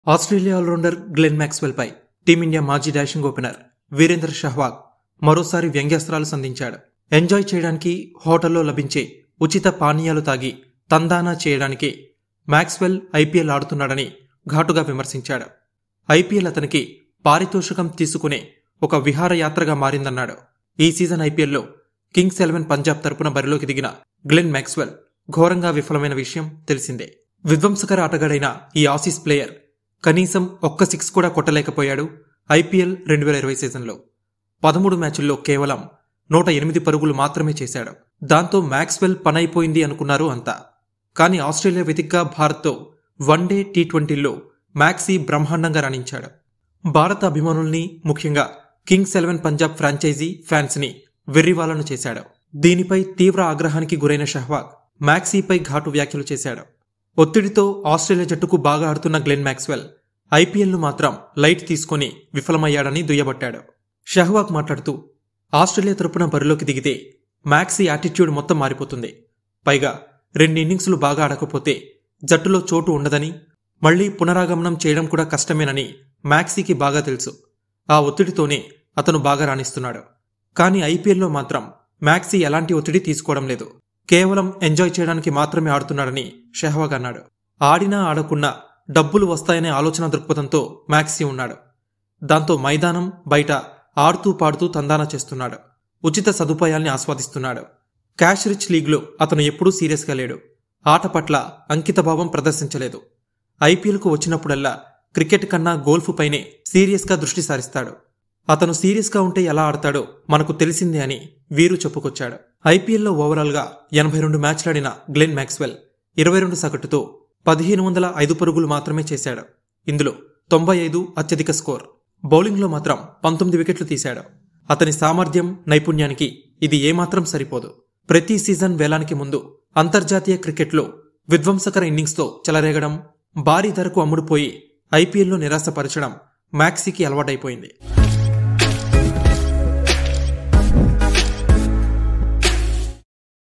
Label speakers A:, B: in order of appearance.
A: Australia allrounder Glenn Maxwell పై Team India మాజీ dashing opener Virender Sehwag మరోసారి వ్యంగ్యాస్త్రాలు సంధించాడు ఎంజాయ్ చేయడానికి హోటల్లో లభించే ఉచిత పానీయాలు తాగి తందానా చేయడానికి మ్యాక్స్వెల్ ఐపీఎల్ ఆడుతున్నాడని ఘాటుగా విమర్శించాడు ఐపీఎల్ అతనికి పారితోషికం తీసుకునే ఒక విహారయాత్రగా మారిందన్నాడు ఈ సీజన్ ఐపీఎల్లో కింగ్స్ ఎలెవెన్ పంజాబ్ తరపున బరిలోకి దిగిన గ్లెన్ మ్యాక్స్వెల్ ఘోరంగా విఫలమైన విషయం తెలిసిందే విధ్వంసకర ఆటగాడైన ఈ ఆసీస్ ప్లేయర్ కనీసం ఒక్క సిక్స్ కూడా కొట్టలేకపోయాడు ఐపీఎల్ రెండు వేల ఇరవై సీజన్లో పదమూడు మ్యాచుల్లో కేవలం నూట ఎనిమిది పరుగులు మాత్రమే చేశాడు దాంతో మ్యాక్స్వెల్ పనైపోయింది అనుకున్నారు అంతా కానీ ఆస్ట్రేలియా వెతిగ్గా భారత్తో వన్డే టీ ట్వంటీల్లో మ్యాక్సీ బ్రహ్మాండంగా రాణించాడు భారత అభిమానుల్ని ముఖ్యంగా కింగ్స్ ఎలెవెన్ పంజాబ్ ఫ్రాంచైజీ ఫ్యాన్స్ని వెర్రివాలను చేశాడు దీనిపై తీవ్ర ఆగ్రహానికి గురైన షహ్వాగ్ మ్యాక్సీపై ఘాటు వ్యాఖ్యలు చేశాడు ఒత్తిడితో ఆస్ట్రేలియా జట్టుకు బాగా ఆడుతున్న గ్లెన్ మ్యాక్స్వెల్ ఐపీఎల్ను మాత్రం లైట్ తీసుకొని విఫలమయ్యాడని దుయ్యబట్టాడు షహ్వాగ్ మాట్లాడుతూ ఆస్ట్రేలియా తరపున బరిలోకి దిగితే మ్యాక్సీ యాటిట్యూడ్ మొత్తం మారిపోతుంది పైగా రెండు ఇన్నింగ్స్లు బాగా ఆడకపోతే జట్టులో చోటు ఉండదని మళ్లీ పునరాగమనం చేయడం కూడా కష్టమేనని మ్యాక్సీకి బాగా తెలుసు ఆ ఒత్తిడితోనే అతను బాగా రాణిస్తున్నాడు కానీ ఐపీఎల్లో మాత్రం మ్యాక్సీ ఎలాంటి ఒత్తిడి తీసుకోవడం లేదు కేవలం ఎంజాయ్ చేయడానికి మాత్రమే ఆడుతున్నాడని షెహ్వాగ్ అన్నాడు ఆడినా ఆడకున్నా డబ్బులు వస్తాయనే ఆలోచన దృక్పథంతో మ్యాక్సీ ఉన్నాడు దాంతో మైదానం బయట ఆడుతూ పాడుతూ తందాన చేస్తున్నాడు ఉచిత సదుపాయాల్ని ఆస్వాదిస్తున్నాడు క్యాష్ రిచ్ లీగ్లో అతను ఎప్పుడూ సీరియస్గా లేడు ఆట పట్ల అంకితభావం ప్రదర్శించలేదు ఐపీఎల్కు వచ్చినప్పుడల్లా క్రికెట్ కన్నా గోల్ఫ్ పైనే సీరియస్గా దృష్టి సారిస్తాడు అతను సీరియస్గా ఉంటే ఎలా ఆడతాడో మనకు తెలిసిందే అని వీరు చెప్పుకొచ్చాడు ఐపీఎల్లో ఓవరాల్గా ఎనభై రెండు మ్యాచ్లాడిన గ్లెన్ మ్యాక్స్వెల్ ఇరవై రెండు సగటుతో పదిహేను వందల ఐదు పరుగులు మాత్రమే చేశాడు ఇందులో తొంభై ఐదు అత్యధిక స్కోర్ బౌలింగ్లో మాత్రం పంతొమ్మిది వికెట్లు తీశాడు అతని సామర్థ్యం నైపుణ్యానికి ఇది ఏమాత్రం సరిపోదు ప్రతి సీజన్ వేలానికి ముందు అంతర్జాతీయ క్రికెట్లో విధ్వంసకర ఇన్నింగ్స్తో చెలరేగడం భారీ ధరకు అమ్ముడుపోయి ఐపీఎల్లో నిరాశపరచడం మ్యాక్సీకి అలవాటైపోయింది